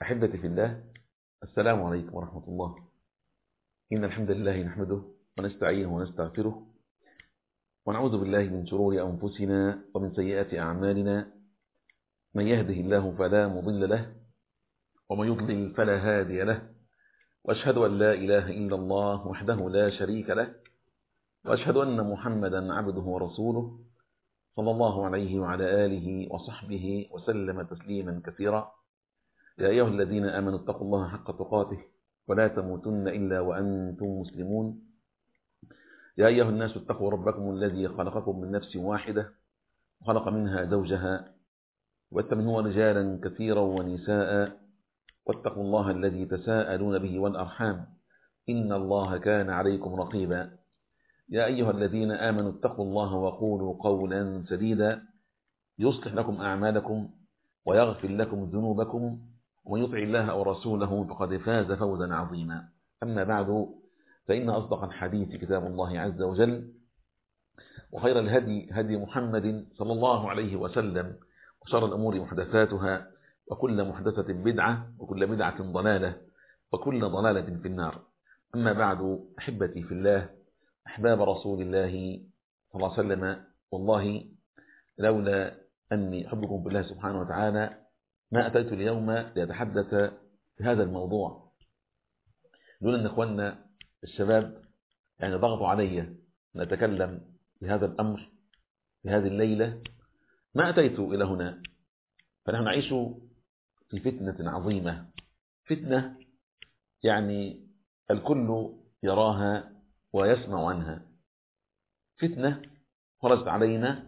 أحبتي في الله السلام عليكم ورحمة الله إن الحمد لله نحمده ونستعينه ونستغفره ونعوذ بالله من شرور أنفسنا ومن سيئات أعمالنا من يهده الله فلا مضل له ومن يضلل فلا هادي له وأشهد أن لا إله إلا الله وحده لا شريك له وأشهد أن محمدا عبده ورسوله صلى الله عليه وعلى آله وصحبه وسلم تسليما كثيرا يا أيها الذين آمنوا اتقوا الله حق تقاته ولا تموتن إلا وأنتم مسلمون يا أيها الناس اتقوا ربكم الذي خلقكم من نفس واحدة وخلق منها زوجها واتقوا منه رجالا كثيرا ونساء واتقوا الله الذي تساءلون به والأرحام إن الله كان عليكم رقيبا يا أيها الذين آمنوا اتقوا الله وقولوا قولا سديدا يصلح لكم أعمالكم ويغفر لكم ذنوبكم ومن يطع الله ورسوله فقد فاز فوزا عظيما أما بعد فإن أصدق الحديث كتاب الله عز وجل وخير الهدي هدي محمد صلى الله عليه وسلم وشر الأمور محدثاتها وكل محدثة بدعة وكل بدعة ضلالة وكل ضلالة في النار أما بعد أحبتي في الله أحباب رسول الله صلى الله عليه وسلم والله لولا أني أحبكم بالله سبحانه وتعالى ما أتيت اليوم لأتحدث في هذا الموضوع لولا أن إخواننا الشباب يعني ضغطوا علي نتكلم في هذا الأمر في هذه الليلة ما أتيت إلى هنا فنحن نعيش في فتنة عظيمة فتنة يعني الكل يراها ويسمع عنها فتنة خرجت علينا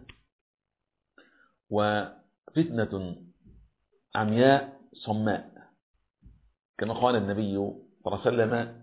وفتنة عمياء صماء كما قال النبي صلى الله عليه وسلم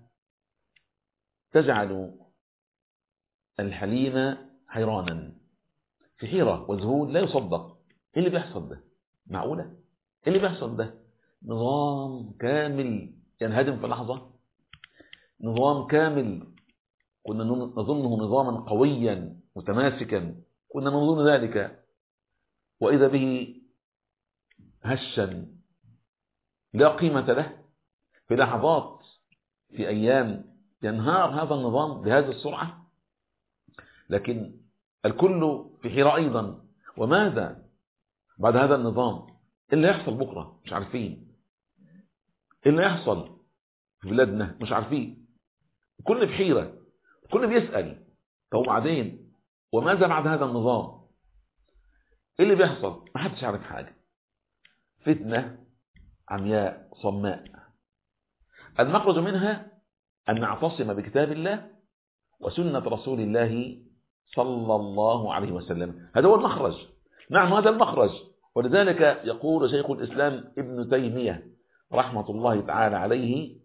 تجعل الحليم حيرانا في حيرة وذهول لا يصدق ايه اللي بيحصل ده معقولة ايه اللي بيحصل ده نظام كامل ينهدم في لحظة نظام كامل كنا نظنه نظاما قويا متماسكا كنا نظن ذلك وإذا به هشا لا قيمة له في لحظات في أيام ينهار هذا النظام بهذه السرعة لكن الكل في حيرة أيضا وماذا بعد هذا النظام إيه اللي يحصل بكرة مش عارفين إيه اللي يحصل في بلادنا مش عارفين كل في حيرة كل بيسأل طب وبعدين وماذا بعد هذا النظام ايه اللي بيحصل ما حدش عارف حاجة فتنة عمياء صماء المخرج منها أن نعتصم بكتاب الله وسنة رسول الله صلى الله عليه وسلم هذا هو المخرج نعم هذا المخرج ولذلك يقول شيخ الإسلام ابن تيمية رحمة الله تعالى عليه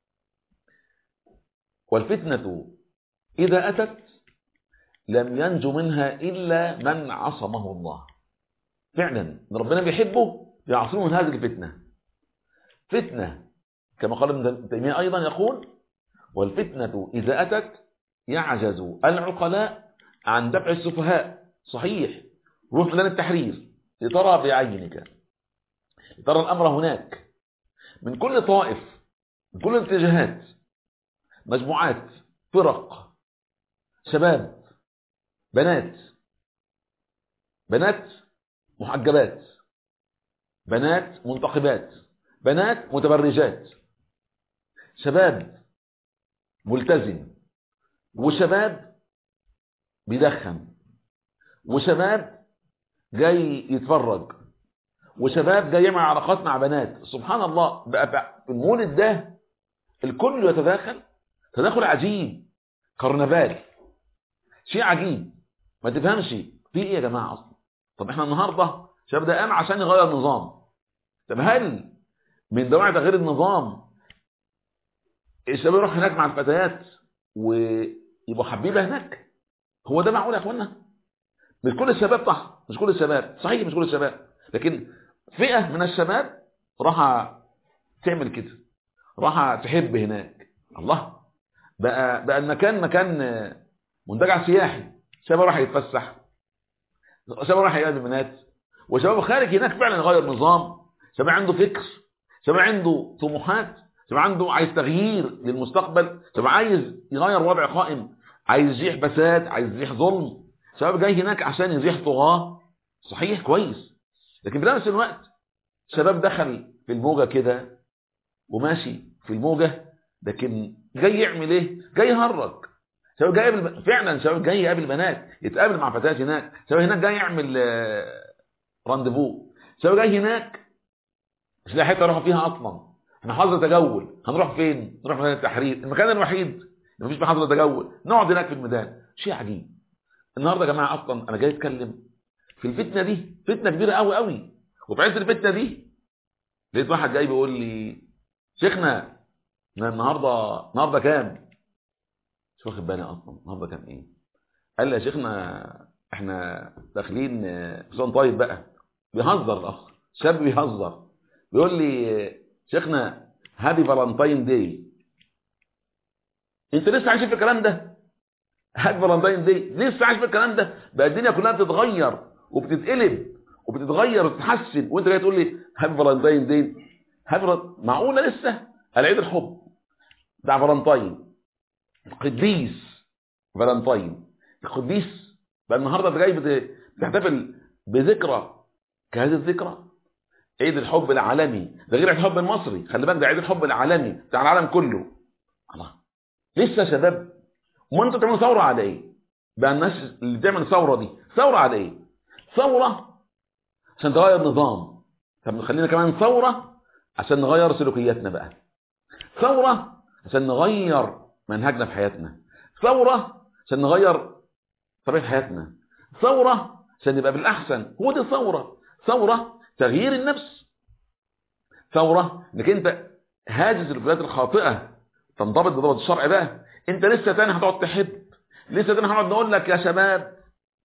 والفتنة إذا أتت لم ينجو منها إلا من عصمه الله فعلا ربنا بيحبه يعصمه من هذه الفتنة فتنة كما قال ابن تيمية أيضا يقول والفتنة إذا أتت يعجز العقلاء عن دفع السفهاء صحيح روح ميدان التحرير لترى بعينك لترى الأمر هناك من كل طائف من كل الاتجاهات مجموعات فرق شباب بنات بنات محجبات بنات منتقبات بنات متبرجات شباب ملتزم وشباب بيدخن وشباب جاي يتفرج وشباب جاي يعمل علاقات مع بنات سبحان الله بقى في المولد ده الكل يتداخل تداخل عجيب كرنفال شيء عجيب ما تفهمش في ايه يا جماعه اصلا طب احنا النهارده شباب ده قام عشان يغير النظام طب هل من دواعي تغيير النظام الشباب يروح هناك مع الفتيات ويبقوا حبيبه هناك هو ده معقول يا اخوانا مش كل الشباب صح مش كل الشباب صحيح مش كل الشباب لكن فئه من الشباب راح تعمل كده راح تحب هناك الله بقى بقى المكان مكان منتجع سياحي شباب راح يتفسح شباب راح يقابل بنات وشباب خارج هناك فعلا يغير نظام شباب عنده فكر شباب عنده طموحات شباب عنده عايز تغيير للمستقبل شباب عايز يغير وضع قائم عايز يزيح فساد عايز يزيح ظلم شباب جاي هناك عشان يزيح طغاة صحيح كويس لكن في نفس الوقت شباب دخل في الموجة كده وماشي في الموجة لكن جاي يعمل ايه جاي يهرج شباب جاي يقابل فعلا شباب جاي يقابل بنات يتقابل مع فتيات هناك شباب هناك جاي يعمل رانديفو شباب جاي هناك مش لاقي حته اروح فيها اصلا احنا حظر تجول هنروح فين نروح ميدان التحرير المكان الوحيد اللي مفيش محاضره تجول نقعد هناك في الميدان شيء عجيب النهارده يا جماعه اصلا انا جاي اتكلم في الفتنه دي فتنه كبيره قوي قوي وفي عز الفتنه دي لقيت واحد جاي بيقول لي شيخنا النهارده النهارده كام مش واخد بالي اصلا النهارده كام ايه قال لي يا شيخنا احنا داخلين حسام طيب بقى بيهزر الاخ شاب بيهزر بيقول لي شيخنا هابي فالنتاين داي انت لسه عايش في الكلام ده هابي فالنتاين داي لسه عايش في الكلام ده بقى الدنيا كلها بتتغير وبتتقلب وبتتغير وتتحسن وانت جاي تقول لي هابي فالنتاين داي هابي معقوله لسه العيد الحب بتاع فالنتاين القديس فالنتاين القديس بقى النهارده انت جاي بتحتفل بذكرى كهذه الذكرى عيد الحب العالمي ده غير عيد الحب المصري خلي بالك ده عيد الحب العالمي بتاع العالم كله الله لسه شباب ما انتوا بتعملوا ثوره على ايه بقى الناس اللي بتعمل ثوره دي ثوره على ايه ثوره عشان تغير نظام طب خلينا كمان ثوره عشان نغير سلوكياتنا بقى ثوره عشان نغير منهجنا في حياتنا ثوره عشان نغير طريقه حياتنا ثوره عشان نبقى بالاحسن هو دي ثوره ثوره تغيير النفس ثورة انك انت هذه السلوكيات الخاطئة تنضبط بضبط الشرع بقى انت لسه تاني هتقعد تحب لسه تاني هنقعد نقول لك يا شباب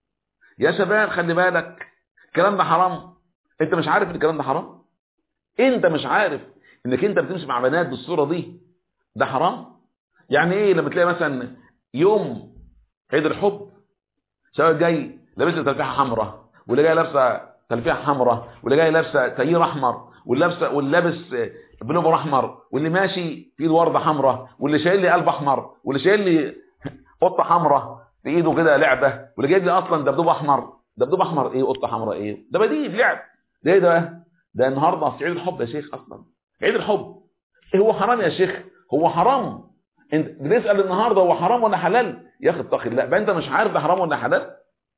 يا شباب خلي بالك الكلام ده حرام انت مش عارف ان الكلام ده حرام انت مش عارف انك انت بتمشي مع بنات بالصورة دي ده حرام يعني ايه لما تلاقي مثلا يوم عيد الحب شباب جاي لابس تلفيحه حمراء واللي جاي لابسه تلفيحه حمراء واللي جاي لابسه تايير احمر واللي لابسه واللي لابس بلوفر احمر واللي ماشي في ايده ورده حمراء واللي شايل لي قلب احمر واللي شايل لي قطه حمراء في ايده كده لعبه واللي جايب لي اصلا دبدوب احمر دبدوب احمر ايه قطه حمراء ايه ده بديل لعب ده ايه ده ده النهارده في عيد الحب يا شيخ اصلا عيد الحب ايه هو حرام يا شيخ هو حرام انت بنسال النهارده هو حرام ولا حلال يا اخي اتقي الله بقى انت مش عارف ده حرام ولا حلال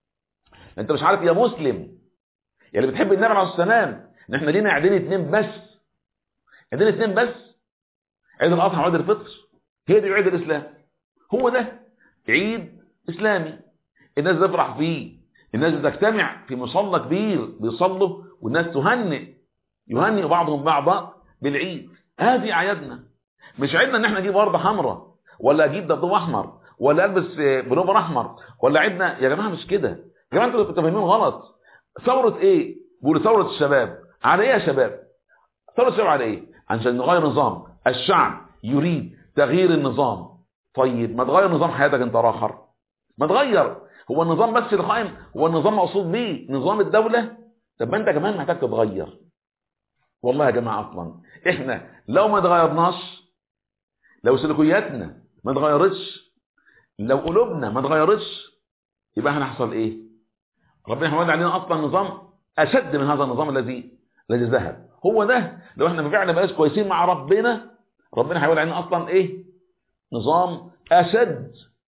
انت مش عارف يا مسلم يا اللي بتحب النبي عليه الصلاه والسلام ان احنا لينا عيدين اتنين بس عيدين اتنين بس عيد الاضحى وعيد الفطر هي دي عيد الاسلام هو ده عيد اسلامي الناس بتفرح فيه الناس بتجتمع في مصلى كبير بيصلوا والناس تهنئ يهنئ بعضهم بعضا بالعيد هذه اعيادنا مش عيدنا ان احنا نجيب ورده حمراء ولا اجيب دبدوب احمر ولا البس بلوفر احمر ولا عيدنا يا جماعه مش كده يا جماعه انتوا فاهمين غلط ثوره ايه بيقولوا ثوره الشباب على ايه يا شباب ثوره الشباب على ايه عشان نغير نظام الشعب يريد تغيير النظام طيب ما تغير نظام حياتك انت اخر ما تغير هو النظام بس اللي قائم هو النظام مقصود بيه نظام الدوله طب ما انت كمان محتاج تتغير والله يا جماعه اصلا احنا لو ما اتغيرناش لو سلوكياتنا ما اتغيرتش لو قلوبنا ما اتغيرتش يبقى هنحصل ايه ربنا هيولي علينا اصلا نظام اشد من هذا النظام الذي الذي ذهب هو ده لو احنا فعلا بقاش كويسين مع ربنا ربنا هيولي علينا اصلا ايه نظام اشد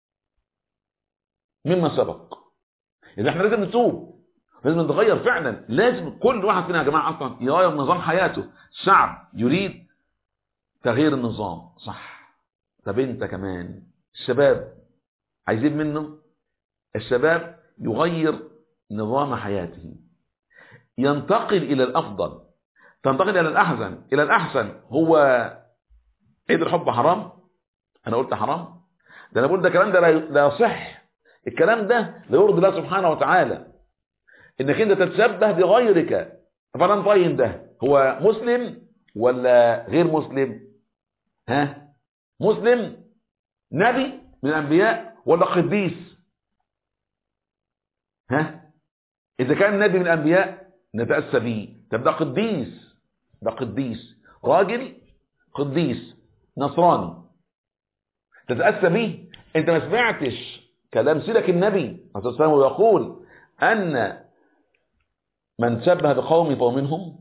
مما سبق اذا احنا لازم نتوب لازم نتغير فعلا لازم كل واحد فينا يا جماعه اصلا يغير نظام حياته الشعب يريد تغيير النظام صح طب انت كمان الشباب عايزين منه الشباب يغير نظام حياته ينتقل الى الافضل تنتقل الى الاحسن الى الاحسن هو عيد الحب حرام انا قلت حرام ده انا بقول ده كلام ده لا يصح الكلام ده لا يرضي الله سبحانه وتعالى انك انت تتشبه بغيرك فلان طين ده هو مسلم ولا غير مسلم ها مسلم نبي من الانبياء ولا قديس ها اذا كان نبي من الانبياء نتاسى به طب ده قديس ده قديس راجل قديس نصراني تتأسى به انت ما سمعتش كلام سيدك النبي عليه الصلاة ويقول أن من شبه بقوم فهو منهم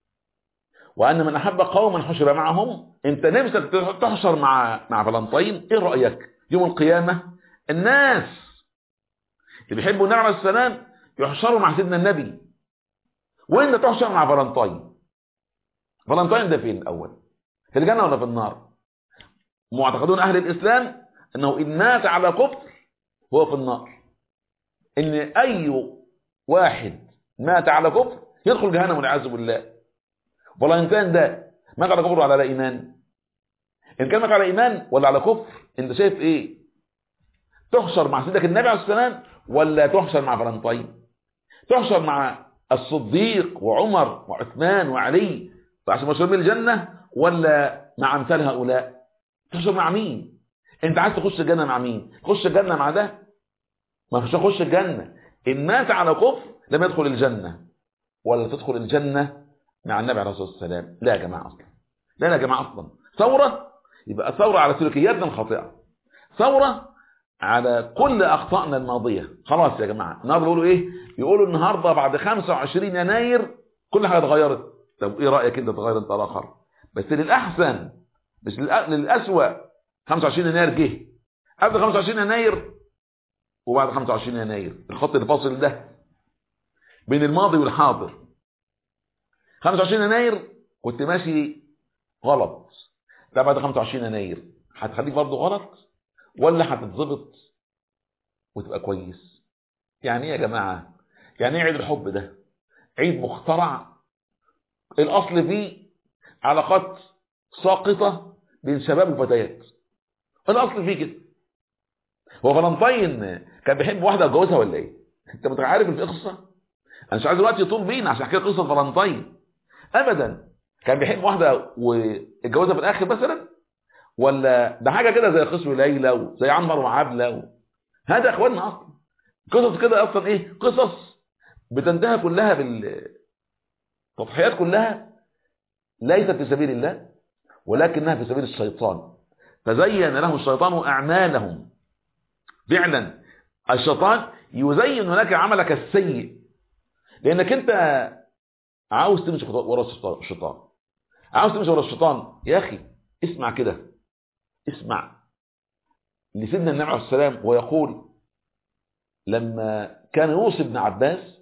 وأن من أحب قوما حشر معهم أنت نفسك تحشر مع مع فلنطين إيه رأيك يوم القيامة الناس اللي بيحبوا النبي عليه السلام يحشروا مع سيدنا النبي وانت تحشر مع فلنطين فلنطين ده فين الأول في الجنة ولا في النار معتقدون أهل الإسلام أنه إن مات على كفر هو في النار إن أي واحد مات على كفر يدخل جهنم والعياذ بالله فلنطين ده مات على كفر ولا على إيمان إن كان مات على إيمان ولا على كفر أنت شايف إيه تحشر مع سيدك النبي عليه السلام ولا تحشر مع فلنطين تحشر مع الصديق وعمر وعثمان وعلي فعشان مشهور بالجنة ولا مع امثال هؤلاء تحشر مع مين انت عايز تخش الجنة مع مين تخش الجنة مع ده ما فيش تخش الجنة ان مات على كفر لم يدخل الجنة ولا تدخل الجنة مع النبي عليه الصلاة والسلام لا يا جماعة اصلا لا يا جماعة اصلا ثورة يبقى ثورة على سلوكياتنا الخاطئة ثورة على كل اخطائنا الماضية خلاص يا جماعة النهارده بيقولوا ايه يقولوا النهاردة بعد 25 يناير كل حاجة اتغيرت طب ايه رأيك انت تغير انت الاخر بس للاحسن مش للأسوأ 25 يناير جه قبل 25 يناير وبعد 25 يناير الخط الفاصل ده بين الماضي والحاضر 25 يناير كنت ماشي غلط ده بعد 25 يناير هتخليك برضه غلط ولا هتتظبط وتبقى كويس يعني ايه يا جماعه يعني ايه عيد الحب ده عيد مخترع الاصل فيه علاقات ساقطه بين شباب وفتيات الاصل فيه كده هو فلنطين كان بيحب واحده اتجوزها ولا ايه انت عارف القصه انا مش عايز الوقت يطول بينا عشان احكي قصه فلنطين ابدا كان بيحب واحده واتجوزها في الاخر مثلا ولا ده حاجه كده زي قسم ليلى وزي عنبر وعبله و... هذا يا اخواننا اصلا قصص كده اصلا ايه قصص بتنتهي كلها بال التضحيات كلها ليست في سبيل الله ولكنها في سبيل الشيطان فزين له الشيطان اعمالهم فعلا الشيطان يزين لك عملك السيء لانك انت عاوز تمشي ورا الشيطان عاوز تمشي ورا الشيطان يا اخي اسمع كده اسمع لسيدنا النبي عليه السلام ويقول لما كان يوصي ابن عباس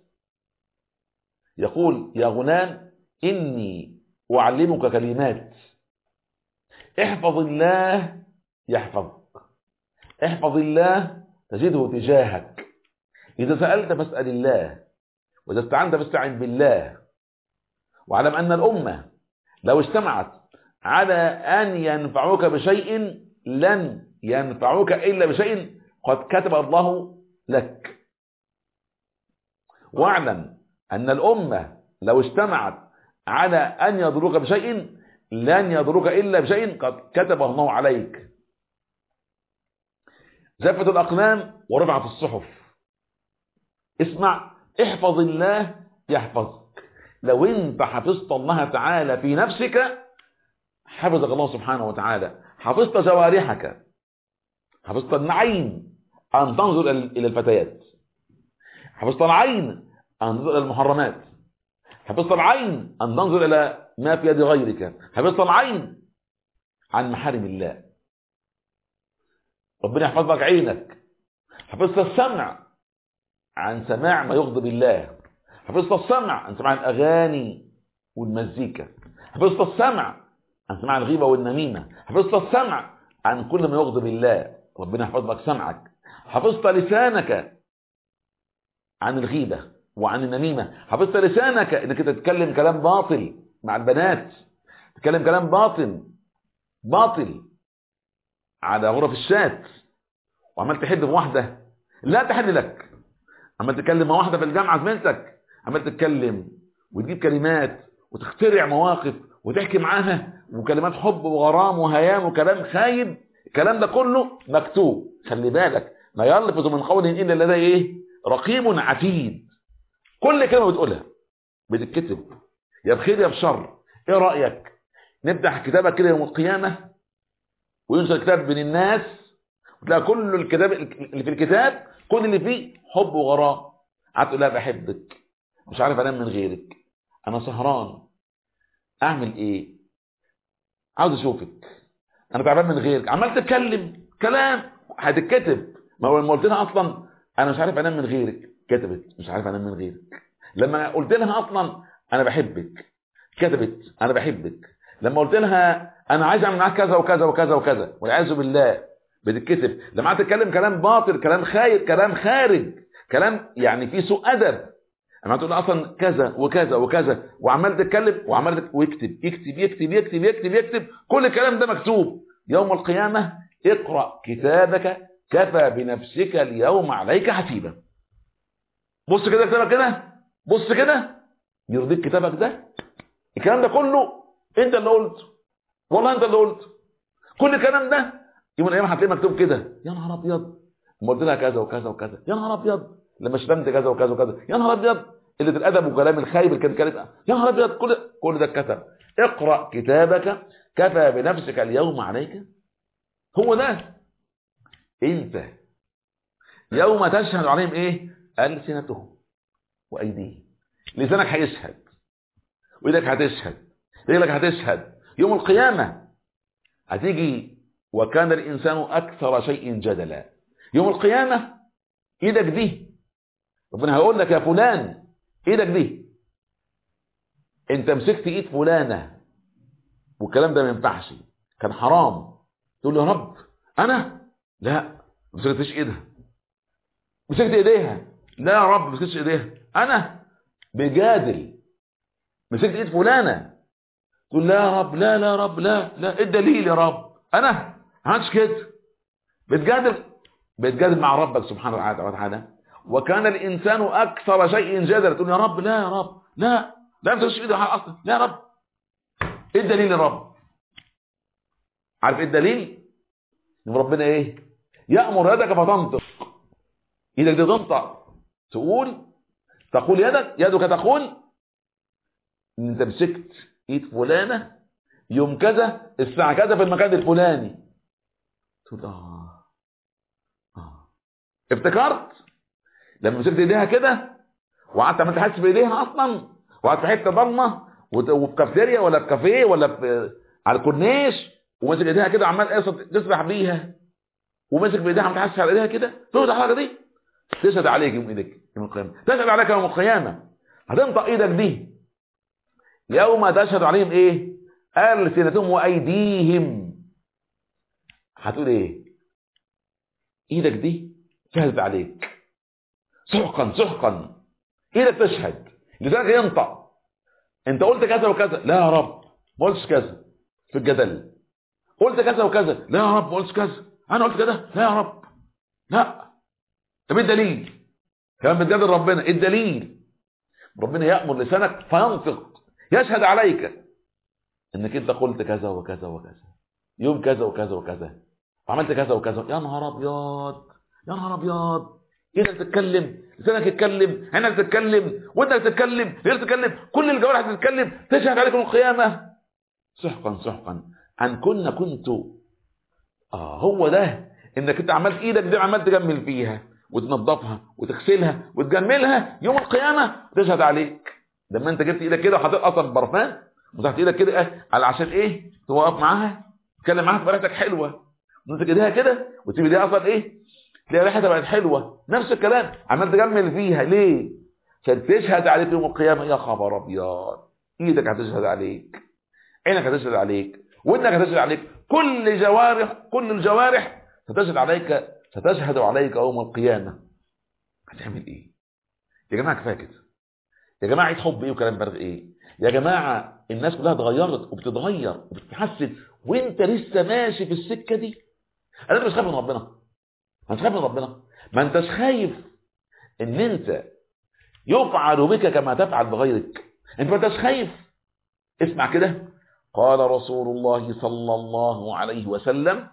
يقول يا غلام إني أعلمك كلمات احفظ الله يحفظك احفظ الله تجده تجاهك إذا سألت فاسأل الله وإذا استعنت فاستعن بالله واعلم أن الأمة لو اجتمعت على أن ينفعوك بشيء لن ينفعوك إلا بشيء قد كتب الله لك واعلم أن الأمة لو اجتمعت على أن يضروك بشيء لن يضروك إلا بشيء قد كتبه الله عليك زفت الأقلام ورفعت الصحف اسمع احفظ الله يحفظك لو انت حفظت الله تعالى في نفسك حفظك الله سبحانه وتعالى حفظت جوارحك حفظت العين أن تنظر إلى الفتيات حفظت العين أن تنظر إلى المحرمات حفظت العين أن تنظر إلى ما في يد غيرك حفظت العين عن محارم الله ربنا يحفظ لك عينك حفظت السمع عن سماع ما يغضب الله حفظت السمع عن سماع الأغاني والمزيكا حفظت السمع عن سماع الغيبة والنميمة حفظت السمع عن كل ما يغضب الله ربنا يحفظ لك سمعك حفظت لسانك عن الغيبة وعن النميمة حفظت لسانك انك تتكلم كلام باطل مع البنات تتكلم كلام باطل باطل على غرف الشات وعمال تحب بواحدة لا تحل لك عمال تتكلم مع واحدة في الجامعة زميلتك عمال تتكلم وتجيب كلمات وتخترع مواقف وتحكي معاها وكلمات حب وغرام وهيام وكلام خايب الكلام ده كله مكتوب خلي بالك ما يلفظ من قول الا لديه ايه رقيب عتيد كل كلمه بتقولها بتتكتب يا بخير يا بشر ايه رايك نفتح كتابك كده يوم القيامه وينشر كتاب بين الناس وتلاقي كل الكتاب اللي في الكتاب كل اللي فيه حب وغرام قعدت لا بحبك مش عارف انام من غيرك انا سهران اعمل ايه عاوز اشوفك انا تعبان من غيرك عمال تتكلم كلام هتتكتب ما هو لما قلت لها اصلا انا مش عارف انام من غيرك كتبت مش عارف انام من غيرك لما قلت لها اصلا انا بحبك كتبت انا بحبك لما قلت لها انا عايز اعمل معاك كذا وكذا وكذا وكذا والعياذ بالله بتتكتب لما تتكلم كلام باطل كلام خاير كلام خارج كلام يعني فيه سوء ادب اما تقول اصلا كذا وكذا وكذا وعمال تتكلم وعمال ويكتب يكتب يكتب يكتب يكتب يكتب كل الكلام ده مكتوب يوم القيامه اقرا كتابك كفى بنفسك اليوم عليك حسيبا بص كده كتابك كده بص كده يرضيك كتابك ده الكلام ده كله انت اللي قلته والله انت اللي قلت كل الكلام ده يوم الايام هتلاقيه مكتوب كده يا نهار ابيض لما قلت لها كذا وكذا وكذا يا نهار ابيض لما شتمت كذا وكذا وكذا يا نهار ابيض قله الادب وكلام الخايب اللي كان كلمه يا نهار ابيض كل كل ده اتكتب اقرا كتابك كفى بنفسك اليوم عليك هو ده انت يوم تشهد عليهم ايه السنتهم وايديهم لسانك هيشهد وايدك هتشهد رجلك هتشهد يوم القيامه هتيجي وكان الانسان اكثر شيء جدلا يوم القيامه ايدك دي ربنا هيقول لك يا فلان ايدك دي انت مسكت ايد فلانه والكلام ده ما ينفعش كان حرام تقول يا رب انا لا ما مسكتش ايدها مسكت ايديها لا يا رب ما مسكتش ايديها انا بجادل مسكت ايد فلانه تقول لا يا رب لا لا يا رب لا لا ايه الدليل يا رب انا ما عملتش كده بتجادل بتجادل مع ربك سبحانه وتعالى وكان الانسان اكثر شيء جدلا تقول يا رب لا يا رب لا لا ما تمسكش ايدي اصلا لا يا رب ايه الدليل يا رب عارف ايه الدليل ان ربنا ايه يامر يدك فتنطق ايدك دي تنطق تقول تقول يدك يدك تقول انت مسكت ايد فلانه يوم كذا الساعه كذا في المكان الفلاني تقول اه اه افتكرت لما مسكت ايديها كده وقعدت عملت حاسس بايديها اصلا وقعدت في حته ضلمه وفي كافتيريا ولا في كافيه ولا في على الكورنيش وماسك ايديها كده عمال تسرح بيها وماسك بايديها عمال تحسس على ايديها كده تقول الحركه دي تشهد عليك يوم ايدك يوم القيامه تشهد عليك يوم القيامه هتنطق ايدك دي يوم تشهد عليهم ايه السنتهم وايديهم هتقول ايه ايدك دي شهدت عليك سحقا سحقا ايدك تشهد لذلك ينطق انت قلت كذا وكذا لا يا رب ما قلتش كذا في الجدل قلت كذا وكذا لا يا رب ما قلتش كذا انا قلت كذا لا يا رب لا طب ايه الدليل كمان بتجادل ربنا ايه الدليل ربنا يامر لسانك فينطق يشهد عليك انك انت قلت كذا وكذا وكذا يوم كذا وكذا وكذا وعملت كذا وكذا يا نهار ابيض يا نهار ابيض ايدك تتكلم لسانك يتكلم عينك تتكلم ودنك تتكلم رجلك تتكلم كل الجوارح تتكلم تشهد عليكم القيامه سحقا سحقا عن كنا كنت اه هو ده انك انت عملت ايدك دي عمال تجمل فيها وتنظفها وتغسلها وتجملها يوم القيامه تشهد عليك لما انت جبت ايدك كده وحطيت اصلا برفان وتحت ايدك كده اه على عشان ايه توقف معاها تتكلم معاها تبقى ريحتك حلوه وانت ايديها كده وتسيب ايديها اصلا ايه تلاقي ريحتها بقت حلوه نفس الكلام عمال تجمل فيها ليه عشان تشهد عليك يوم القيامه يا خبر ابيض ايدك هتشهد عليك عينك هتشهد عليك ودنك هتشهد عليك كل جوارح كل الجوارح ستشهد عليك ستشهد عليك يوم القيامه هتعمل ايه يا جماعه كفايه كده يا جماعه عيد حب ايه وكلام فارغ ايه يا جماعه الناس كلها اتغيرت وبتتغير وبتتحسن وانت لسه ماشي في السكه دي انا مش خايف من ربنا ما انتش خايف من ربنا ما انتش خايف ان انت يفعل بك كما تفعل بغيرك انت ما انتش خايف اسمع كده قال رسول الله صلى الله عليه وسلم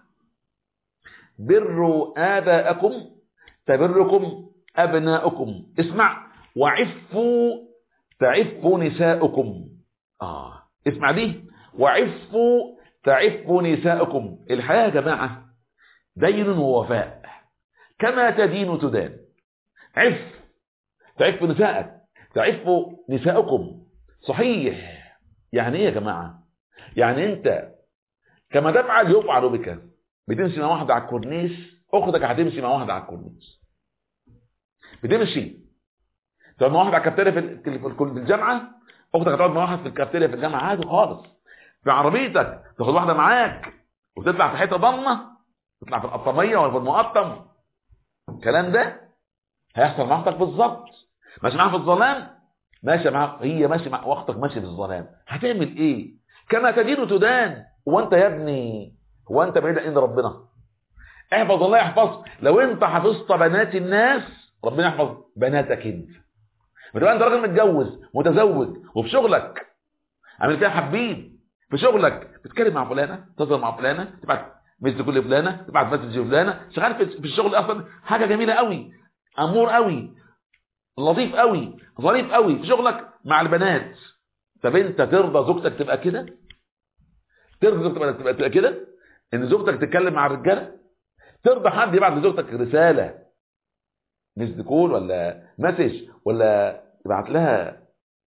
بروا آباءكم تبركم أبناؤكم اسمع وعفوا تعف نساؤكم آه اسمع دي وعفوا تعفوا نساءكم الحياة يا جماعة دين ووفاء كما تدين تدان عف تعف نساءك تعف نساءكم صحيح يعني ايه يا جماعة يعني انت كما تفعل يفعل بك بتمشي مع واحدة على الكورنيش اختك هتمشي مع واحدة على الكورنيش بتمشي تقعد مع واحد على الكافتيريا في الجامعة اختك هتقعد مع واحد في الكافتيريا في الجامعة عادي خالص في عربيتك تاخد واحدة معاك وتطلع في حتة ضمة تطلع في القطامية ولا في المقطم الكلام ده هيحصل مع اختك بالظبط ماشي معاها في الظلام ماشي معاها هي ماشي مع واختك ماشي في الظلام هتعمل ايه كما تدين تدان هو انت يا ابني هو انت بعيد عن ربنا احفظ الله يحفظك لو انت حفظت بنات الناس ربنا يحفظ بناتك انت بتبقى انت راجل متجوز متزوج وفي شغلك عامل فيها حبيب في شغلك بتتكلم مع فلانه تظهر مع فلانه تبعت مثل كل فلانه تبعت مسج فلانه شغال في الشغل اصلا حاجه جميله قوي امور قوي لطيف قوي ظريف قوي في شغلك مع البنات طب انت ترضى زوجتك تبقى كده ترضى زوجتك تبقى, تبقى كده ان زوجتك تتكلم مع الرجاله ترضى حد يبعت لزوجتك رساله مسج كول ولا مسج ولا يبعت لها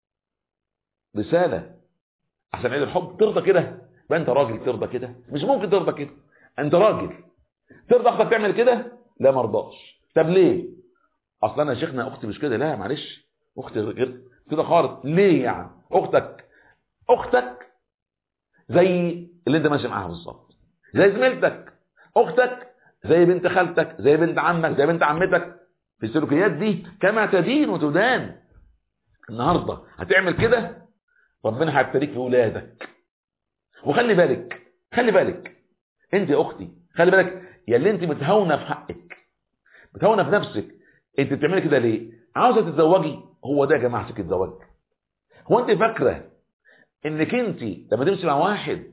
رساله عشان عيد الحب ترضى كده يبقى انت راجل ترضى كده مش ممكن ترضى كده انت راجل ترضى اختك تعمل كده لا مرضاش طب ليه اصلا انا يا شيخنا اختي مش كده لا معلش اختي غير كده خالص ليه يعني اختك اختك زي اللي انت ماشي معاها بالظبط زي زميلتك اختك زي بنت خالتك زي بنت عمك زي بنت عمتك في السلوكيات دي كما تدين وتدان النهارده هتعمل كده ربنا هيبتليك في ولادك وخلي بالك خلي بالك انت يا اختي خلي بالك يا اللي انت متهاونه في حقك متهاونه في نفسك انت بتعملي كده ليه عاوزه تتزوجي هو ده يا جماعه سكه زواج هو انت فاكره انك انت لما تمشي مع واحد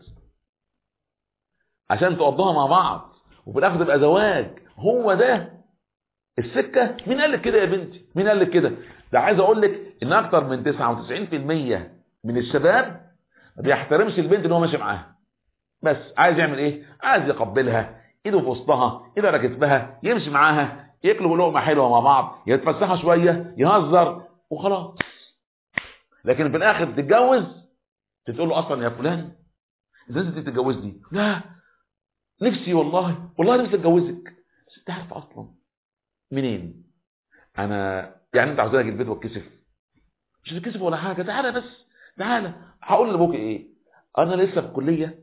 عشان تقضوها مع بعض وفي الاخر تبقى زواج هو ده السكه مين قال لك كده يا بنتي مين قال لك كده ده عايز اقول لك ان اكتر من 99% من الشباب ما بيحترمش البنت اللي هو ماشي معاها بس عايز يعمل ايه عايز يقبلها ايده في وسطها ايده على كتفها يمشي معاها ياكلوا لقمه حلوه مع بعض يتفسحوا شويه يهزر وخلاص لكن في الاخر تتجوز تقول له اصلا يا فلان ازاي انت تتجوزني لا نفسي والله والله نفسي اتجوزك بس انت عارف اصلا منين انا يعني انت عاوز اجي البيت واتكسف مش هتتكسف ولا حاجه تعالى بس تعالى هقول لابوك ايه انا لسه في الكليه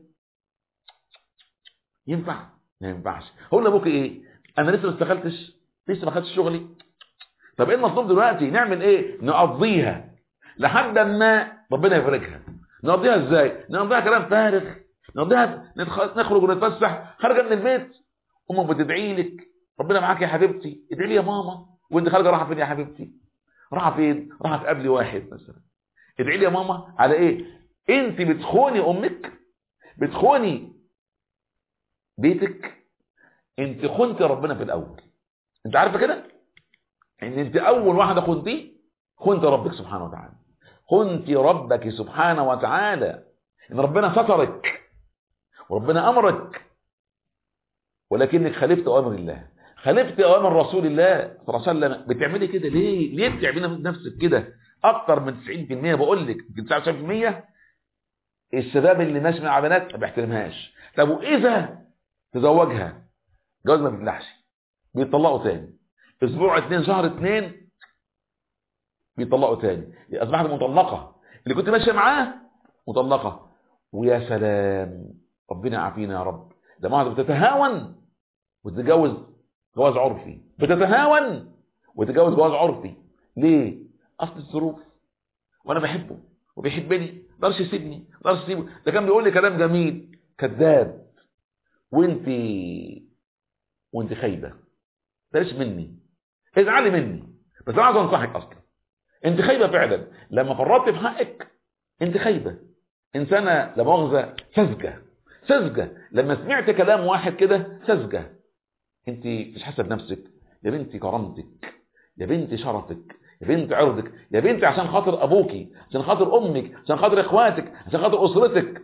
ينفع ما ينفعش هقول لابوك ايه انا لسه ما اشتغلتش لسه ما خدتش شغلي طب ايه المطلوب دلوقتي نعمل ايه نقضيها لحد ما ربنا يفرجها نقضيها ازاي نقضيها كلام فارغ نقضيها نخرج ونتفسح خارجه من البيت امك بتدعي لك ربنا معاك يا حبيبتي ادعي لي يا ماما وانت خارجه رايحه فين يا حبيبتي رايحه فين رايحه تقابلي واحد مثلا ادعي لي يا ماما على ايه انت بتخوني امك بتخوني بيتك انت خنت ربنا في الاول انت عارفه كده ان انت اول واحده خنتيه خنت ربك سبحانه وتعالى خنت ربك سبحانه وتعالى ان ربنا سترك وربنا امرك ولكنك خالفت اوامر الله خالفت اوامر رسول الله صلى الله عليه وسلم بتعملي كده ليه ليه بتعملي نفسك كده اكتر من 90% بقول لك 99% الشباب اللي ماشي مع بنات ما بيحترمهاش طب واذا تزوجها جواز ما بيفلحش بيطلقوا تاني اسبوع اتنين شهر اتنين بيطلقوا تاني اصبحت مطلقه اللي كنت ماشيه معاه مطلقه ويا سلام ربنا يعافينا يا رب لما واحده بتتهاون وتتجوز جواز عرفي بتتهاون وتتجوز جواز عرفي ليه اصل الظروف وانا بحبه وبيحبني ما يقدرش يسيبني ما يقدرش يسيبه ده كان بيقول لي كلام جميل كذاب وانت وانت خايبه بلاش مني ازعلي مني بس انا عايز انصحك اصلا انت خايبه فعلا لما فرطت في حقك انت خايبه انسانه لا مؤاخذه ساذجه ساذجه لما سمعت كلام واحد كده ساذجه انت مش حاسه بنفسك يا بنتي كرامتك يا بنتي شرفك يا بنت عرضك يا بنتي عشان خاطر ابوكي عشان خاطر امك عشان خاطر اخواتك عشان خاطر اسرتك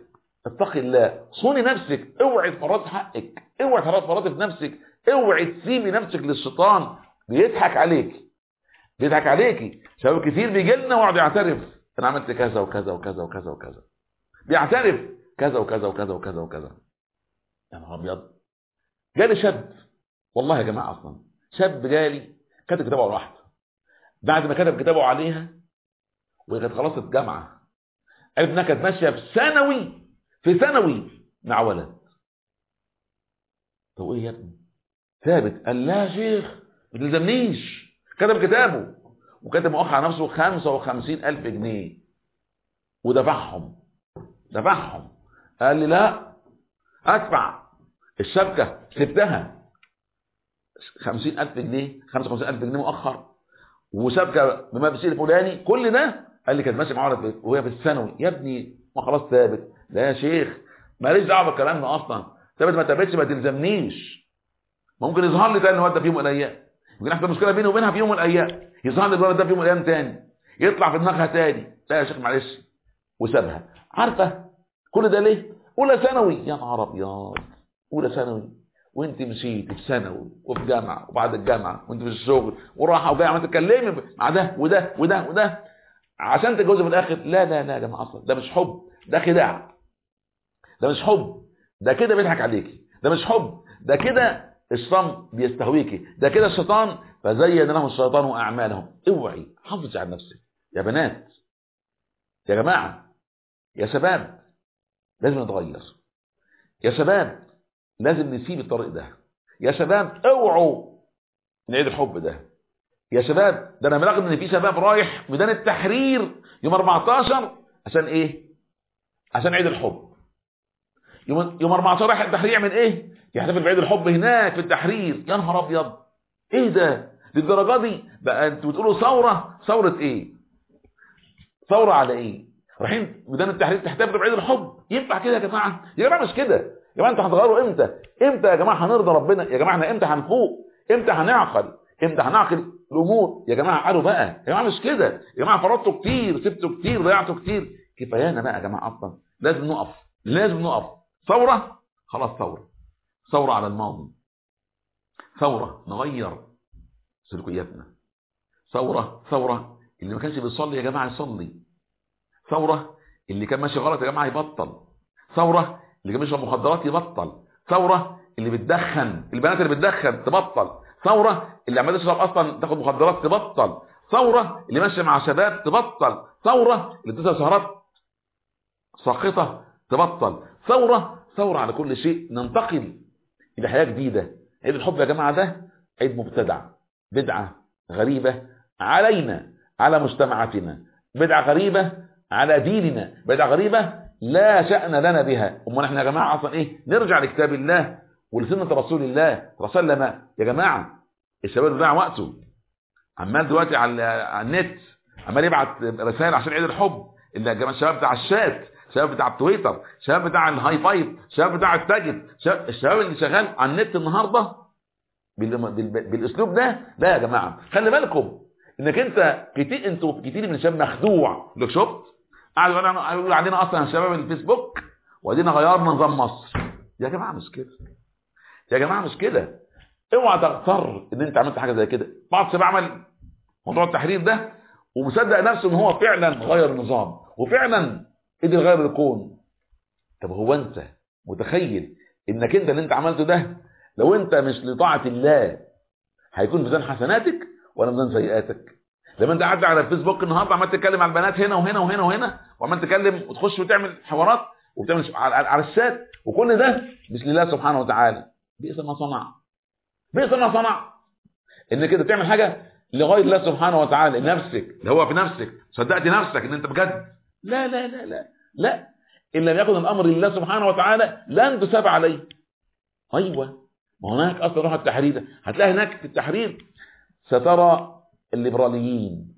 اتقي الله صوني نفسك اوعي تفرط حقك اوعي تفرط في نفسك اوعي تسيبي نفسك للشيطان بيضحك عليك بيضحك عليكي شباب كتير بيجي لنا ويقعد يعترف انا عملت كذا وكذا وكذا وكذا وكذا بيعترف كذا وكذا وكذا وكذا وكذا يا نهار ابيض جالي شاب والله يا جماعه اصلا شاب جالي كتب كتابه واحده بعد ما كتب كتابه عليها وهي كانت خلاص الجامعه عرف انها كانت ماشيه في ثانوي في ثانوي مع ولد طب ايه يا ابني ثابت قال لا يا شيخ ما تلزمنيش كتب كتابه وكتب مؤخر على نفسه 55 ألف جنيه ودفعهم دفعهم قال لي لا ادفع الشبكة سبتها 50 ألف جنيه 55 ألف جنيه مؤخر وشبكة بمبلغ الفلاني كل ده قال لي كانت ماشي معاه وهي في الثانوي يا ابني ما خلاص ثابت لا يا شيخ ماليش دعوه بالكلام ده اصلا ثابت ما ثابتش ما تلزمنيش ممكن يظهر لي تاني الواد ده في يوم من الايام ممكن يحصل مشكله بيني وبينها في يوم من الايام يظهر لي الولد ده في يوم من الايام تاني يطلع في دماغها تاني لا يا شيخ معلش وسابها عارفه كل ده ليه اولى ثانوي يا نهار ابيض اولى ثانوي وانت مشيت في ثانوي وفي جامعه وبعد الجامعه وانت في الشغل وراحه وجايه عمال تتكلمي مع ده وده وده وده عشان تتجوزي في الاخر لا لا لا يا جماعه اصلا ده مش حب ده خداع ده مش حب ده كده بيضحك عليكي ده مش حب ده كده الشيطان بيستهويكي ده كده الشيطان فزين لهم الشيطان اعمالهم اوعي حافظي على نفسك يا بنات يا جماعه يا شباب لازم نتغير يا شباب لازم نسيب الطريق ده يا شباب اوعوا نعيد الحب ده يا شباب ده انا بلاغ ان في شباب رايح ميدان التحرير يوم 14 عشان ايه عشان عيد الحب يوم يوم 14 رايح التحرير يعمل ايه يحتفل بعيد الحب هناك في التحرير يا نهار ابيض ايه ده للدرجه دي بقى انتوا بتقولوا ثوره ثوره ايه ثوره على ايه رايحين ميدان التحرير تحتفلوا بعيد الحب ينفع كده يا جماعه يا جماعه مش كده يا جماعه انتوا هتغيروا امتى امتى يا جماعه هنرضى ربنا يا جماعه احنا امتى هنفوق امتى هنعقل امتى هنعقل الامور يا جماعه قالوا بقى يا جماعه مش كده يا جماعه فرطتوا كتير سبتوا كتير ضيعتوا كتير كفايانا بقى يا جماعه اصلا لازم نقف لازم نقف ثوره خلاص ثوره ثوره على الماضي ثوره نغير سلوكياتنا ثوره ثوره اللي ما كانش بيصلي يا جماعه يصلي ثوره اللي كان ماشي غلط يا جماعه يبطل ثوره اللي كان بيشرب مخدرات يبطل ثوره اللي بتدخن البنات اللي بتدخن تبطل ثوره اللي عماله تشرب اصلا تاخد مخدرات تبطل ثوره اللي ماشيه مع شباب تبطل ثوره اللي بتسهر سهرات ساقطه تبطل ثوره ثوره على كل شيء ننتقل الى حياه جديده عيد الحب يا جماعه ده عيد مبتدع بدعه غريبه علينا على مجتمعاتنا بدعه غريبه على ديننا بدعه غريبه لا شأن لنا بها امال احنا يا جماعه اصلا ايه نرجع لكتاب الله ولسنة رسول الله وسلم يا جماعة الشباب بيضيع وقته عمال دلوقتي على على النت عمال يبعت رسائل عشان عيد الحب اللي يا جماعه الشباب بتاع الشات الشباب بتاع التويتر الشباب بتاع الهاي فايف الشباب بتاع التاجد الشباب اللي شغال على النت النهارده بالاسلوب ده لا يا جماعه خلي بالكم انك انت كتير انتوا كتير من الشباب مخدوع لك شفت قعدوا يقولوا علينا اصلا شباب الفيسبوك وادينا غيرنا نظام مصر يا جماعه مش كده يا جماعه مش كده اوعى تغتر ان انت عملت حاجه زي كده بعض الشباب عمل موضوع التحرير ده ومصدق نفسه ان هو فعلا غير النظام وفعلا قدر يغير الكون طب هو انت متخيل انك انت اللي انت عملته ده لو انت مش لطاعه الله هيكون ميزان حسناتك ولا ميزان سيئاتك لما انت قاعد على الفيسبوك النهارده عمال تتكلم على البنات هنا وهنا وهنا وهنا وعمال تتكلم وتخش وتعمل حوارات وبتعمل على الشات وكل ده مش لله سبحانه وتعالى بئس ما صنع بئس ما صنع ان كده تعمل حاجه لغير الله سبحانه وتعالى لنفسك اللي هو في نفسك صدقت نفسك ان انت بجد لا لا لا لا لا ان لم يكن الامر لله سبحانه وتعالى لن تساب عليه ايوه ما هناك اصلا روح التحرير هتلاقي هناك في التحرير سترى الليبراليين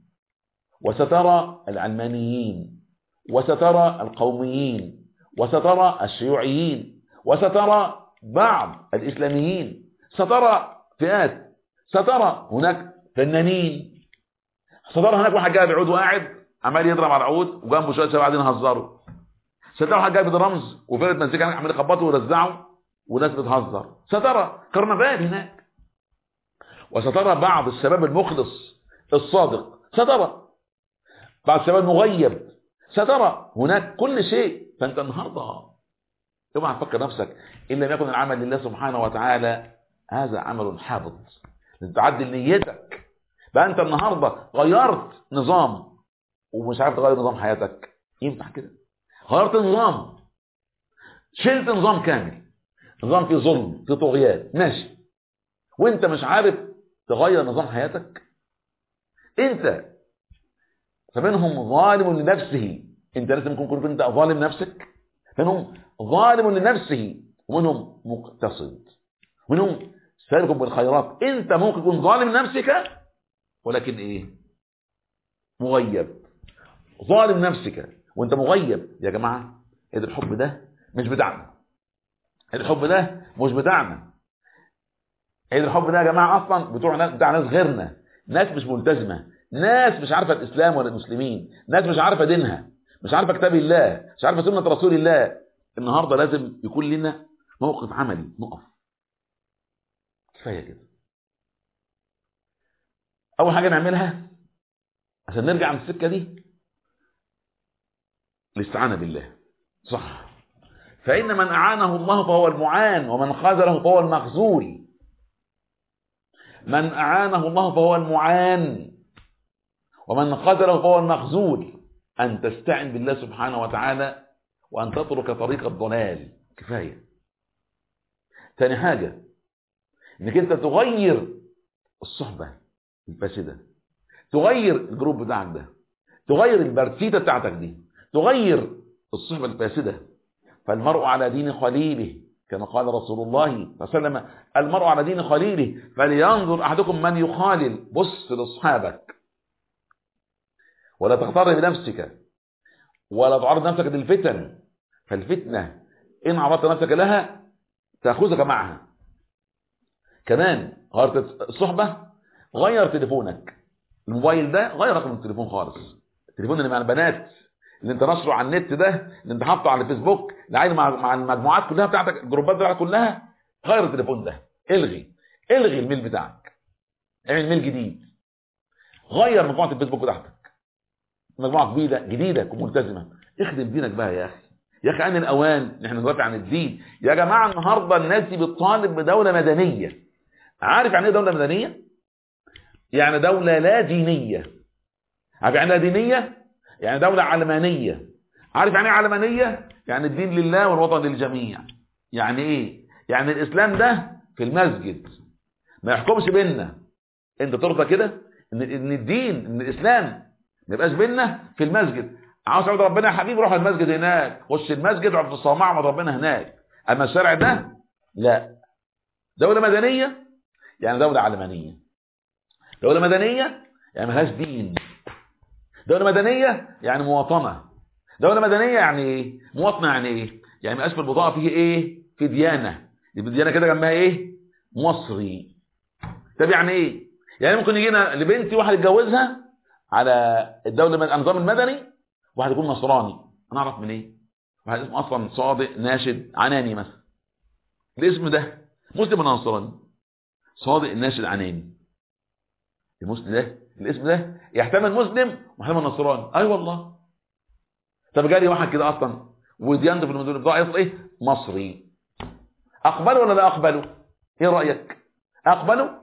وسترى العلمانيين وسترى القوميين وسترى الشيوعيين وسترى بعض الإسلاميين سترى فئات سترى هناك فنانين سترى هناك واحد جاي بعود وقاعد عمال يضرب على العود وجنبه شويه شباب قاعدين يهزروا سترى حاجه جايب رمز وفرقه مزيكا عمالين يخبطوا ويرزعوا وناس بتهزر سترى كرنفال هناك وسترى بعض الشباب المخلص الصادق سترى بعض الشباب المغيب سترى هناك كل شيء فانت النهارده اوعى تفكر نفسك ان لم يكن العمل لله سبحانه وتعالى هذا عمل حابط تعدل نيتك بقى انت النهارده غيرت نظام ومش عارف تغير نظام حياتك ينفع كده غيرت نظام شلت نظام كامل نظام فيه ظلم فيه طغيان ماشي وانت مش عارف تغير نظام حياتك انت فمنهم ظالم لنفسه انت لازم تكون انت ظالم نفسك منهم ظالم لنفسه ومنهم مقتصد منهم سابق بالخيرات انت ممكن تكون ظالم لنفسك ولكن ايه مغيب ظالم نفسك وانت مغيب يا جماعه ايه الحب ده مش بتاعنا الحب ده مش بتاعنا ايه الحب ده يا جماعه اصلا بتوع ناس بتاع ناس غيرنا ناس مش ملتزمه ناس مش عارفه الاسلام ولا المسلمين ناس مش عارفه دينها مش عارفه كتاب الله مش عارفه سنه رسول الله النهارده لازم يكون لنا موقف عملي نقف كفايه كده اول حاجه نعملها عشان نرجع من السكه دي الاستعانه بالله صح فان من اعانه الله فهو المعان ومن خذله فهو المخذول من اعانه الله فهو المعان ومن خذله فهو المخذول ان تستعن بالله سبحانه وتعالى وان تترك طريق الضلال كفايه ثاني حاجه انك انت تغير الصحبه الفاسده تغير الجروب بتاعك ده تغير البرتيته بتاعتك دي تغير الصحبه الفاسده فالمرء على دين خليله كما قال رسول الله صلى الله عليه وسلم المرء على دين خليله فلينظر احدكم من يخالل بص لاصحابك ولا تغتر بنفسك ولا تعرض نفسك للفتن فالفتنه ان عرضت نفسك لها تاخذك معها كمان غيرت الصحبه غير تليفونك الموبايل ده غير رقم التليفون خالص التليفون اللي مع البنات اللي انت نشره على النت ده اللي انت حاطه على الفيسبوك اللي مع مع المجموعات كلها بتاعتك الجروبات بتاعتك كلها غير التليفون ده الغي الغي الميل بتاعك اعمل ميل جديد غير مجموعه الفيسبوك بتاعتك مجموعه جديده جديده وملتزمه اخدم دينك بقى يا اخي يا اخي عن الاوان ان احنا ندافع عن الدين يا جماعه النهارده الناس دي بتطالب بدوله مدنيه عارف يعني ايه دوله مدنيه يعني دوله لا دينيه عارف يعني لا دينيه يعني دوله علمانيه عارف يعني ايه علمانيه يعني الدين لله والوطن للجميع يعني ايه يعني الاسلام ده في المسجد ما يحكمش بيننا انت ترضى كده ان ان الدين ان الاسلام ما يبقاش بيننا في المسجد عاوز تعبد ربنا يا حبيبي روح المسجد هناك خش المسجد اقعد في الصومعه اعبد ربنا هناك اما الشرع ده لا دوله مدنيه يعني دوله علمانيه دوله مدنيه يعني ملهاش دين دوله مدنيه يعني مواطنه دوله مدنيه يعني ايه مواطنه يعني ايه يعني ما في البطاقه فيه ايه في ديانه يبقى ديانه كده جنبها ايه مصري طب يعني ايه يعني ممكن يجينا لبنتي واحد يتجوزها على الدوله النظام المدني واحد يكون نصراني انا اعرف من ايه واحد اسمه اصلا صادق ناشد عناني مثلا الاسم ده مسلم ولا نصراني صادق ناشد عناني المسلم ده الاسم ده يحتمل مسلم ويحتمل نصراني اي أيوة والله طب جالي واحد كده اصلا وديانته في المدن بتاعه يصل ايه مصري اقبله ولا لا اقبله ايه رايك اقبله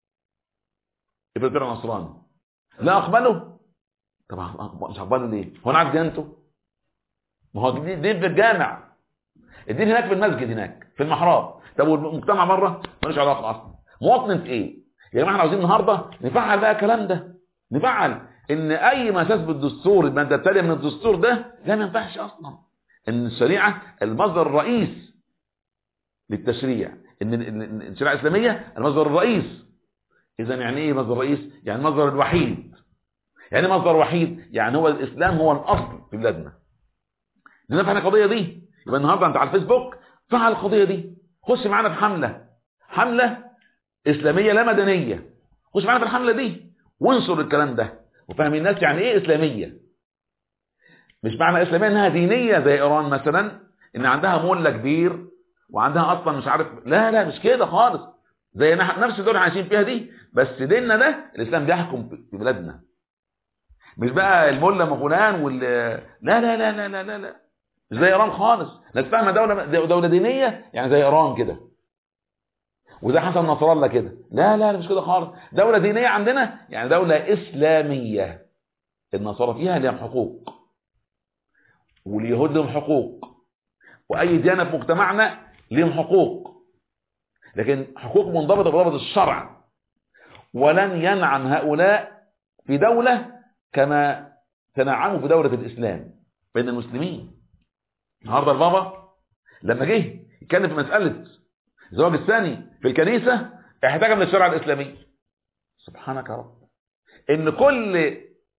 يبقى كده نصراني لا اقبله طبعا مش هقبله ليه هو انا عارف ديانته ما هو دين في الجامع الدين هناك في المسجد هناك في المحراب طب والمجتمع بره ملوش علاقه اصلا مواطنه ايه يا جماعه احنا عاوزين النهارده نفعل بقى الكلام ده نفعل ان اي مساس بالدستور الماده التاليه من الدستور ده لا ما ينفعش اصلا ان الشريعه المصدر الرئيس للتشريع ان الشريعه الاسلاميه المصدر الرئيس اذا يعني ايه مصدر الرئيس يعني المصدر الوحيد يعني مصدر وحيد يعني هو الاسلام هو الاصل في بلادنا نفعل القضيه دي يبقى النهارده انت على الفيسبوك فعل القضيه دي خش معانا في حمله حمله اسلاميه لا مدنيه خش معانا في الحمله دي وانشر الكلام ده وفهم الناس يعني ايه اسلاميه مش معنى اسلاميه انها دينيه زي ايران مثلا ان عندها مله كبير وعندها اصلا مش عارف لا لا مش كده خالص زي نفس الدول عايشين فيها دي بس ديننا ده الاسلام بيحكم في بلادنا مش بقى المله فلان وال لا لا لا لا لا لا لا مش زي ايران خالص ناس فاهمه دوله دوله دينيه يعني زي ايران كده وده حسن نصر الله كده لا لا مش كده خالص دوله دينيه عندنا يعني دوله اسلاميه النصارى فيها لهم حقوق واليهود لهم حقوق واي ديانه في مجتمعنا لهم حقوق لكن حقوق منضبطه بضبط الشرع ولن ينعم هؤلاء في دوله كما تنعموا في دوله الاسلام بين المسلمين النهارده البابا لما جه يتكلم في مساله الزواج الثاني في الكنيسه احتاج من الشرع الاسلامي سبحانك يا رب ان كل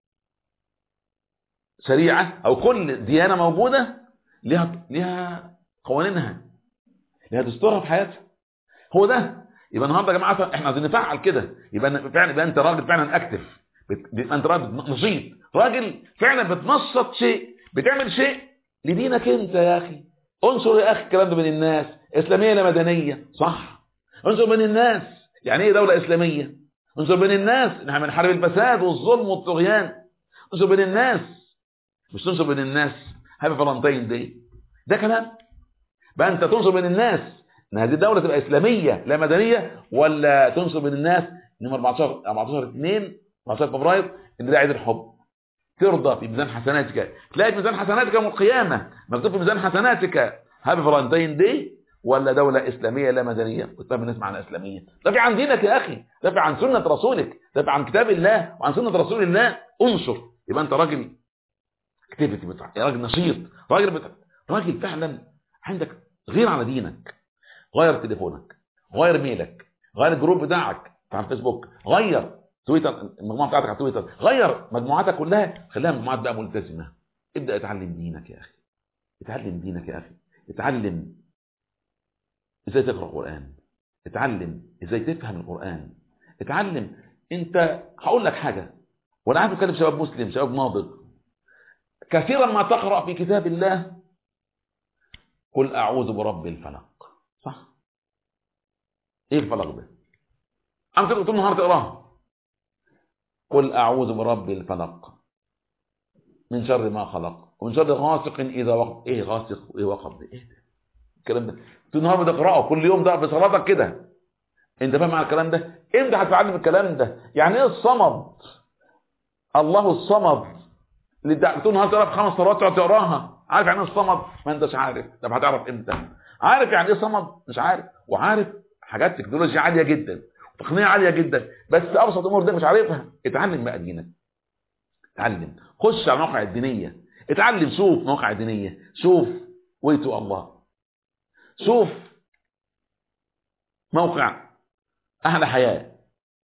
شريعه او كل ديانه موجوده لها لها قوانينها لها دستورها في حياتها هو ده يبقى النهارده يا جماعه احنا عايزين نفعل كده يبقى فعلا يبقى انت راجل فعلا اكتف يبقى انت راجل نشيط راجل فعلا بتنشط شيء بتعمل شيء لدينك انت يا اخي انشر يا اخي الكلام ده بين الناس اسلاميه لا مدنيه صح انشر بين الناس يعني ايه دوله اسلاميه انشر بين الناس ان احنا بنحارب الفساد والظلم والطغيان انشر بين الناس مش تنشر بين الناس هابي فالنتين دي ده كلام بقى انت تنشر بين الناس ان هذه الدوله تبقى اسلاميه لا مدنيه ولا تنشر بين الناس ان 14 14 2 14 فبراير ان ده عيد الحب ترضى في ميزان حسناتك تلاقي في ميزان حسناتك يوم القيامه مكتوب في ميزان حسناتك هابي فالنتين دي ولا دولة إسلامية لا مدنية طب نسمع عن إسلامية دافع عن دينك يا أخي دافع عن سنة رسولك دافع عن كتاب الله وعن سنة رسول الله انشر يبقى أنت راجل اكتيفيتي بتاع يا راجل نشيط راجل بتاع. راجل فعلا عندك غير على دينك غير تليفونك غير ميلك غير الجروب بتاعك على الفيسبوك غير تويتر المجموعه بتاعتك على تويتر غير مجموعاتك كلها خليها مجموعات بقى ملتزمه ابدا اتعلم دينك يا اخي اتعلم دينك يا اخي اتعلم ازاي تقرا القران اتعلم ازاي تفهم القران اتعلم انت هقول لك حاجه وانا عارف اتكلم شباب مسلم شباب ناضج كثيرا ما تقرا في كتاب الله قل اعوذ برب الفلق صح ايه الفلق ده انت طول النهار تقراها قل اعوذ برب الفلق من شر ما خلق ومن شر غاسق اذا وقب ايه غاسق وايه وقب ده ايه ده الكلام ده طول النهار بتقراه كل يوم ده في صلاتك كده انت فاهم على الكلام ده امتى هتتعلم الكلام ده يعني ايه الصمد الله الصمد اللي طول النهار تقرا في خمس صلوات تقعد تقراها عارف يعني ايه الصمد ما انتش عارف طب هتعرف امتى عارف يعني ايه صمد مش عارف وعارف حاجات تكنولوجيا عاليه جدا تقنيه عاليه جدا بس ابسط امور دي مش عارفها اتعلم بقى دينك اتعلم خش على المواقع الدينيه اتعلم شوف مواقع دينيه شوف ويتو الله شوف موقع احلى حياه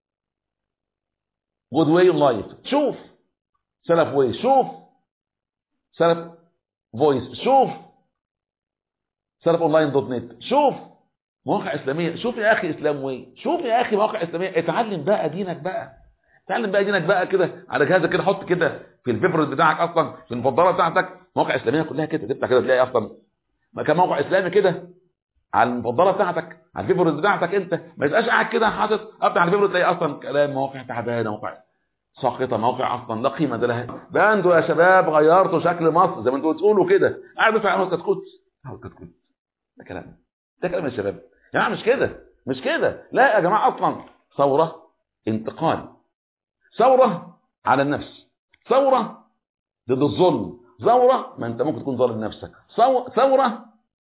جود واي لايف شوف سلف واي شوف سلف فويس شوف سلف اونلاين دوت نت شوف مواقع اسلاميه شوف يا اخي اسلام واي شوف يا اخي مواقع اسلاميه اتعلم بقى دينك بقى اتعلم بقى دينك بقى كده على جهازك كده حط كده في الفيفورت بتاعك اصلا في المفضله بتاعتك مواقع اسلاميه كلها كده تفتح كده تلاقي اصلا مكان موقع اسلامي كده على المفضله بتاعتك على الفيفورت بتاعتك انت ما يبقاش قاعد كده حاطط افتح الفيفورت تلاقي اصلا كلام مواقع تعبانه مواقع ساقطه موقع اصلا لا قيمه لها ده انتوا يا شباب غيرتوا شكل مصر زي ما انتوا بتقولوا كده قاعد بتاع على كتكوت كتكوت ده كلام ده كلام يا شباب يا جماعه مش كده مش كده لا يا جماعه اصلا ثوره انتقال ثوره على النفس ثوره ضد الظلم ثوره ما انت ممكن تكون ظالم نفسك ثوره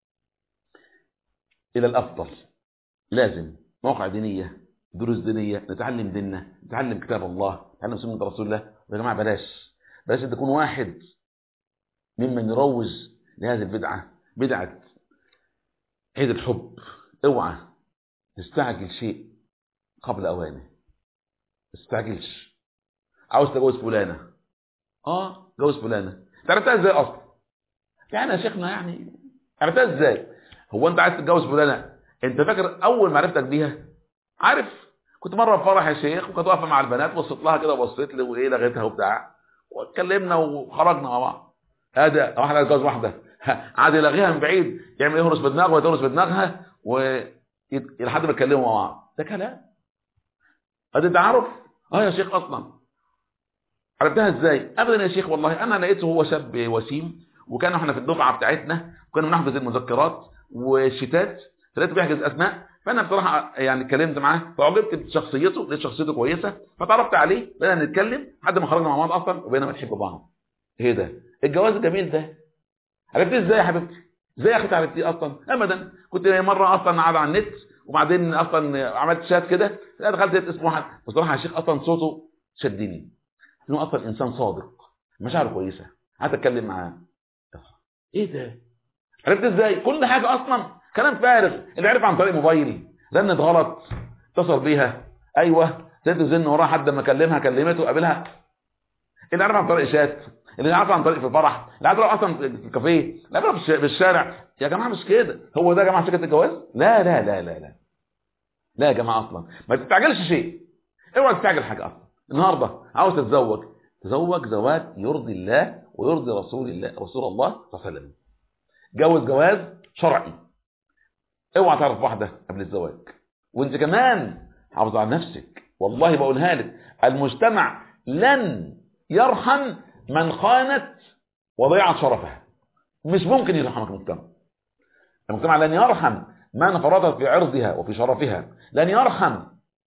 الى الافضل لازم مواقع دينيه دروس دينيه نتعلم ديننا نتعلم كتاب الله نتعلم سنه رسول الله يا جماعه بلاش بلاش تكون واحد ممن يروج لهذه البدعه بدعه عيد الحب اوعى تستعجل شيء قبل اوانه تستعجلش عاوز تجوز فلانه اه جوز فلانه عرفتها ازاي اصلا يعني يا شيخنا يعني عرفتها ازاي هو انت عايز تتجوز فلانه انت فاكر اول ما عرفتك بيها عارف كنت مره في فرح يا شيخ وكانت واقفه مع البنات بصيت لها كده بصيت لي وايه لغيتها وبتاع واتكلمنا وخرجنا مع بعض ادي واحد عايز يتجوز واحده عاد يلاغيها من بعيد يعمل يهرس بدماغه ويتهرس بدماغها و لحد ما يتكلموا مع بعض ده كلام ادي تعرف اه يا شيخ اصلا عرفتها ازاي ابدا يا شيخ والله انا لقيته هو شاب وسيم وكان احنا في الدفعه بتاعتنا وكنا بنحفظ المذكرات والشتات فلقيته بيحجز اسماء فانا بصراحه يعني اتكلمت معاه فعجبت بشخصيته لقيت شخصيته كويسه فتعرفت عليه بدأنا نتكلم لحد ما خرجنا مع بعض اصلا وبقينا بنحب بعض ايه ده الجواز الجميل ده عرفتي ازاي يا حبيبتي ازاي يا اختي عرفتيه اصلا ابدا كنت مره اصلا قاعد على النت وبعدين اصلا عملت شات كده دخلت اسم واحد بصراحه يا شيخ اصلا صوته شدني انه اصلا انسان صادق مشاعره كويسه قعدت اتكلم معاه ايه ده عرفت ازاي كل حاجه اصلا كلام فارغ اللي عرف عن طريق موبايلي رنت غلط اتصل بيها ايوه زيت زن وراها حد ما كلمها كلمته قابلها اللي عرف عن طريق شات اللي عرف عن طريق في الفرح اللي عرف اصلا في الكافيه اللي عرف في الشارع يا جماعه مش كده هو ده يا جماعه شركه الجواز لا لا لا لا لا لا يا جماعه اصلا ما تستعجلش شيء اوعى تستعجل حاجه اصلا النهارده عاوز تتزوج تزوج زواج يرضي الله ويرضي رسول الله رسول الله صلى الله عليه وسلم جوز جواز شرعي اوعى تعرف واحده قبل الزواج وانت كمان حافظ على نفسك والله بقولها لك المجتمع لن يرحم من خانت وضيعت شرفها مش ممكن يرحمك المجتمع المجتمع لن يرحم من فرطت في عرضها وفي شرفها لن يرحم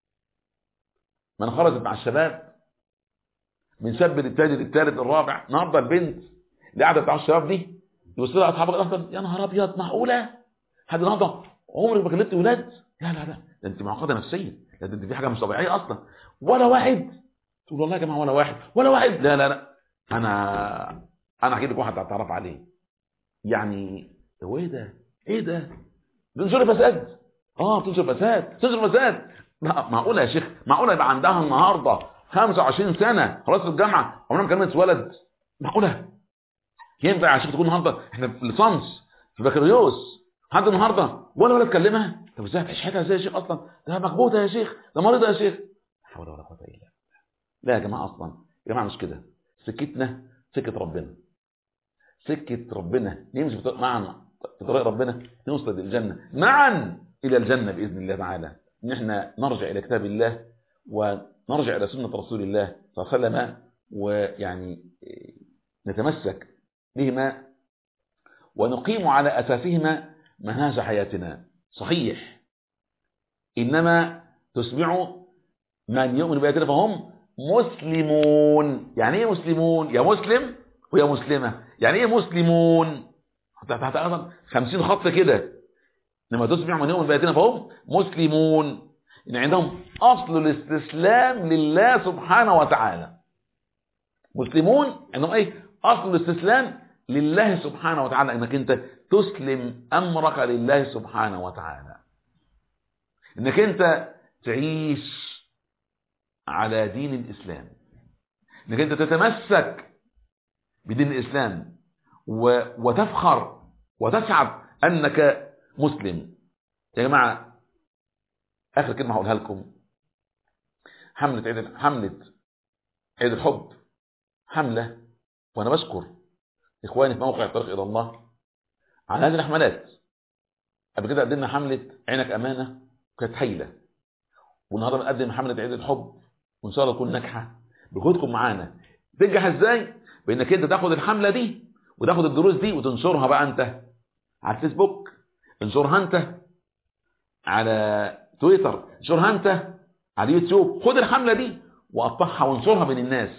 من خرجت مع الشباب من شاب للتاني للثالث الرابع النهارده البنت اللي قاعده بتاع الشباب دي يوصلها اصحابك اصلا يا نهار ابيض معقوله حد النهارده عمرك ما كلمت ولاد لا لا لا ده انت معقده نفسيا ده انت في حاجه مش طبيعيه اصلا ولا واحد تقول والله يا جماعه ولا واحد ولا واحد لا لا لا انا انا احكي لك واحد هتعرف عليه يعني هو ايه ده ايه ده بتنشر فساد اه بتنشر فساد بتنشر فساد لا معقوله يا شيخ معقوله يبقى عندها النهارده 25 سنه خلاص في الجامعه عمرها ما كلمت ولد معقوله ينفع يا شيخ تكون النهارده احنا في ليسانس في بكالوريوس لحد النهارده ولا ولا تكلمها طب ازاي هتعيش حياتها ازاي يا شيخ اصلا ده مكبوته يا شيخ ده مريضه يا شيخ لا حول ولا قوه الا بالله لا يا جماعه اصلا يا جماعه مش كده سكتنا سكه ربنا سكه ربنا نمشي معنا في طريق ربنا نوصل للجنه معا الى الجنه باذن الله تعالى ان احنا نرجع الى كتاب الله ونرجع الى سنه رسول الله صلى الله عليه وسلم ويعني نتمسك بهما ونقيم على اساسهما منهاج حياتنا صحيح انما تسمع من يؤمن بآياتنا فهم مسلمون يعني ايه مسلمون يا مسلم ويا مسلمة يعني ايه مسلمون تحت ايضا خمسين خط كده لما تسمع من يؤمن بآياتنا فهم مسلمون ان عندهم اصل الاستسلام لله سبحانه وتعالى مسلمون عندهم ايه اصل الاستسلام لله سبحانه وتعالى انك انت تسلم امرك لله سبحانه وتعالى انك انت تعيش على دين الإسلام انك انت تتمسك بدين الإسلام و... وتفخر وتسعد أنك مسلم يا جماعة آخر كلمة هقولها لكم حملة عيد حملة عيد الحب حملة وأنا بشكر إخواني في موقع الطريق إلى الله على هذه الحملات قبل كده قدمنا حملة عينك أمانة كانت هايلة والنهارده بنقدم حملة عيد الحب وان شاء الله تكون ناجحه بوجودكم معانا تنجح ازاي بانك انت تاخد الحمله دي وتاخد الدروس دي وتنشرها بقى انت على الفيسبوك انشرها انت على تويتر انشرها انت على اليوتيوب خد الحمله دي وقطعها وانشرها بين الناس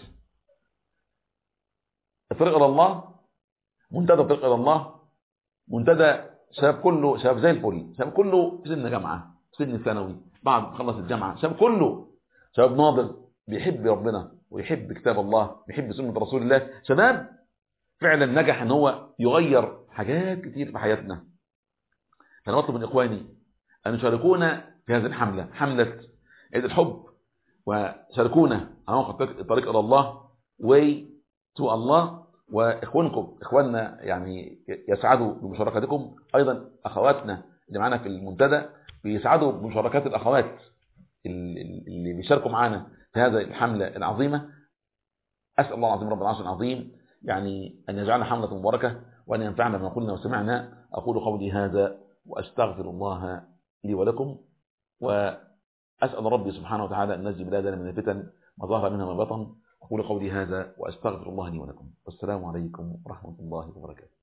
الطريق الى الله منتدى الطريق الى الله منتدى شباب كله شباب زي الفل شباب كله في سن جامعه سن ثانوي بعد ما خلص الجامعه شباب كله شباب ناضج بيحب ربنا ويحب كتاب الله بيحب سنة رسول الله شباب فعلا نجح ان هو يغير حاجات كتير في حياتنا فانا بطلب من اخواني ان يشاركونا في هذه الحملة حملة عيد الحب وشاركونا على موقع الطريق الى الله way to الله واخوانكم اخواننا يعني يسعدوا بمشاركتكم ايضا اخواتنا اللي معانا في المنتدى بيسعدوا بمشاركات الاخوات اللي بيشاركوا معانا في هذا الحملة العظيمة أسأل الله العظيم رب العرش العظيم يعني أن يجعلنا حملة مباركة وأن ينفعنا بما قلنا وسمعنا أقول قولي هذا وأستغفر الله لي ولكم وأسأل ربي سبحانه وتعالى أن نجي بلادنا من الفتن ما ظهر منها ما بطن أقول قولي هذا وأستغفر الله لي ولكم والسلام عليكم ورحمة الله وبركاته